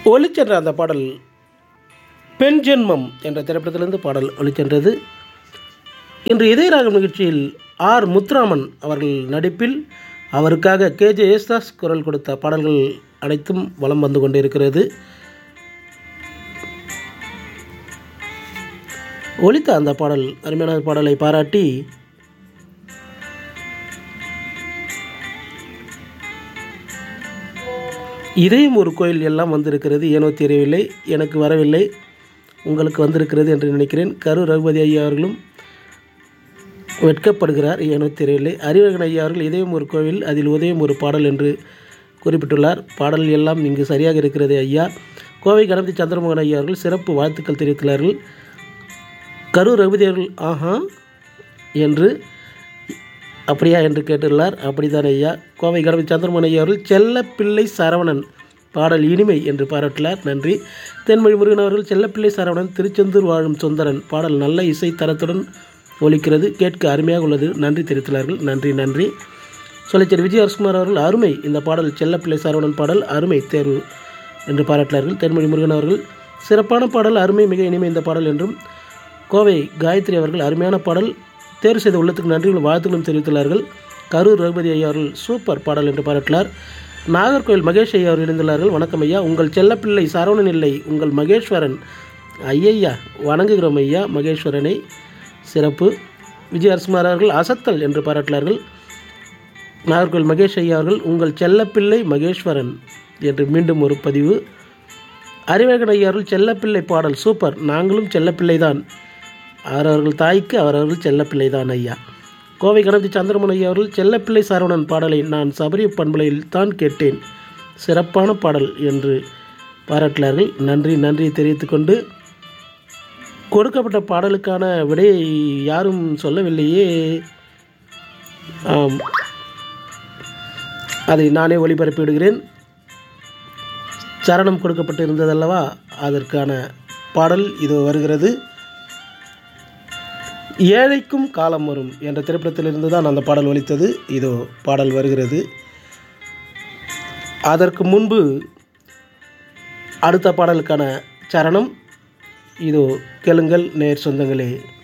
ஒளிச்சென்ற அந்த பாடல் பெண் ஜென்மம் என்ற திரைப்படத்திலிருந்து பாடல் ஒளிச்சென்றது இன்று இதயராகம் நிகழ்ச்சியில் ஆர் முத்துராமன் அவர்கள் நடிப்பில் அவருக்காக கேஜே யேசுதாஸ் குரல் கொடுத்த பாடல்கள் அனைத்தும் வலம் வந்து கொண்டிருக்கிறது ஒலித்த அந்த பாடல் அருமையான பாடலை பாராட்டி இதையும் ஒரு கோயில் எல்லாம் வந்திருக்கிறது ஏனோ தெரியவில்லை எனக்கு வரவில்லை உங்களுக்கு வந்திருக்கிறது என்று நினைக்கிறேன் கரு ரகுபதி ஐயா அவர்களும் வெட்கப்படுகிறார் ஏனோ தெரியவில்லை அறிவகன் ஐயா அவர்கள் இதயம் ஒரு கோவில் அதில் உதயம் ஒரு பாடல் என்று குறிப்பிட்டுள்ளார் பாடல் எல்லாம் இங்கு சரியாக இருக்கிறது ஐயா கோவை கணபதி சந்திரமோகன் ஐயா அவர்கள் சிறப்பு வாழ்த்துக்கள் தெரிவித்துள்ளார்கள் கரு ரகுபதி அவர்கள் ஆஹா என்று அப்படியா என்று கேட்டுள்ளார் அப்படித்தான் ஐயா கோவை கணபதி சந்திரமோகன் ஐயா அவர்கள் செல்ல பிள்ளை சரவணன் பாடல் இனிமை என்று பாராட்டினார் நன்றி தென்மொழி முருகன் அவர்கள் செல்லப்பிள்ளை சரவணன் திருச்செந்தூர் வாழும் சுந்தரன் பாடல் நல்ல இசை தரத்துடன் ஒலிக்கிறது கேட்க அருமையாக உள்ளது நன்றி தெரிவித்துள்ளார்கள் நன்றி நன்றி சொல்லிச்சேரி விஜய் அரசுகுமார் அவர்கள் அருமை இந்த பாடல் செல்லப்பிள்ளை சரவணன் பாடல் அருமை தேர்வு என்று பாராட்டினார்கள் தென்மொழி முருகன் அவர்கள் சிறப்பான பாடல் அருமை மிக இனிமை இந்த பாடல் என்றும் கோவை காயத்ரி அவர்கள் அருமையான பாடல் தேர்வு செய்த உள்ளத்துக்கு நன்றிகளும் வாழ்த்துக்களும் தெரிவித்துள்ளார்கள் கரூர் ரகுபதி ஐயா அவர்கள் சூப்பர் பாடல் என்று பாராட்டினார் நாகர்கோவில் மகேஷ் ஐயா அவர்கள் இணைந்துள்ளார்கள் வணக்கம் ஐயா உங்கள் செல்லப்பிள்ளை சரவணன் இல்லை உங்கள் மகேஸ்வரன் ஐயையா வணங்குகிறோம் ஐயா மகேஸ்வரனை சிறப்பு விஜய் அரசுமார் அவர்கள் அசத்தல் என்று பாராட்டினார்கள் நாகர்கோவில் மகேஷ் ஐயா அவர்கள் உங்கள் செல்லப்பிள்ளை மகேஸ்வரன் என்று மீண்டும் ஒரு பதிவு அறிவகன் ஐயா அவர்கள் செல்லப்பிள்ளை பாடல் சூப்பர் நாங்களும் செல்லப்பிள்ளை தான் அவரவர்கள் தாய்க்கு அவரவர்கள் செல்லப்பிள்ளை தான் ஐயா கோவை கணபதி சந்திரமன் ஐயா அவர்கள் செல்லப்பிள்ளை சரவணன் பாடலை நான் சபரி பண்பலையில் தான் கேட்டேன் சிறப்பான பாடல் என்று பாராட்டினார்கள் நன்றி நன்றி தெரிவித்துக்கொண்டு கொடுக்கப்பட்ட பாடலுக்கான விடையை யாரும் சொல்லவில்லையே ஆம் அதை நானே ஒளிபரப்பி விடுகிறேன் சரணம் கொடுக்கப்பட்டு இருந்ததல்லவா அதற்கான பாடல் இது வருகிறது ஏழைக்கும் காலம் வரும் என்ற திரைப்படத்திலிருந்து தான் அந்த பாடல் ஒலித்தது இதோ பாடல் வருகிறது அதற்கு முன்பு அடுத்த பாடலுக்கான சரணம் இதோ கேளுங்கள் நேர் சொந்தங்களே